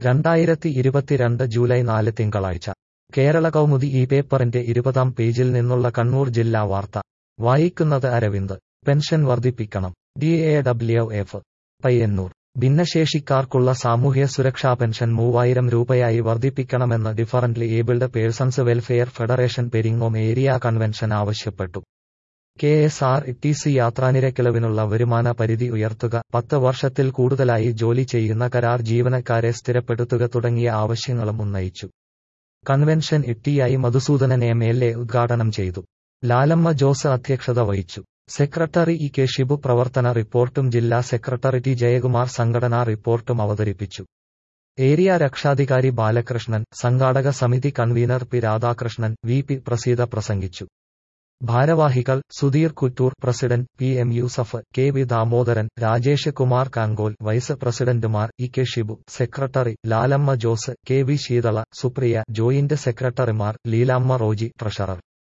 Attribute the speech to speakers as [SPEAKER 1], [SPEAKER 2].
[SPEAKER 1] രണ്ടായിരത്തി ഇരുപത്തിരണ്ട് ജൂലൈ നാല് തിങ്കളാഴ്ച കേരള കൗമുദി ഈ പേപ്പറിന്റെ ഇരുപതാം പേജിൽ നിന്നുള്ള കണ്ണൂർ ജില്ലാ വാർത്ത വായിക്കുന്നത് അരവിന്ദ് പെൻഷൻ വർദ്ധിപ്പിക്കണം D A W F Payyanur ഭിന്നശേഷിക്കാർക്കുള്ള സാമൂഹ്യ സുരക്ഷാ പെൻഷൻ മൂവായിരം രൂപയായി വർദ്ധിപ്പിക്കണമെന്ന് differently abled persons welfare federation Peringome area convention ആവശ്യപ്പെട്ടു K S R T C യാത്രാനിരക്കിളവിനുള്ള വരുമാന പരിധി ഉയർത്തുക പത്ത് വർഷത്തിൽ കൂടുതലായി ജോലി ചെയ്യുന്ന കരാർ ജീവനക്കാരെ സ്ഥിരപ്പെടുത്തുക തുടങ്ങിയ ആവശ്യങ്ങളും ഉന്നയിച്ചു കൺവെൻഷൻ ഇട്ടിയായി മധുസൂദനൻ എം എൽ എ ഉദ്ഘാടനം ചെയ്തു ലാലമ്മ ജോസ് അധ്യക്ഷത വഹിച്ചു സെക്രട്ടറി ഇ കെ ഷിബു പ്രവർത്തന റിപ്പോർട്ടും ജില്ലാ സെക്രട്ടറി ടി ജയകുമാർ സംഘടനാ റിപ്പോർട്ടും അവതരിപ്പിച്ചു ഏരിയ രക്ഷാധികാരി ബാലകൃഷ്ണൻ സംഘാടക സമിതി convener P Radhakrishnan V P Praseetha പ്രസംഗിച്ചു ഭാരവാഹികൾ Sudheer Kuttoor president P M Yusuf K V Damodaran Rajesh Kumar Kankol vice പ്രസിഡന്റുമാർ E K Shibu secretary Lalamma Jose K V Sheethala Supriya joint സെക്രട്ടറിമാർ ലീലാമ്മ റോജി ട്രഷറർ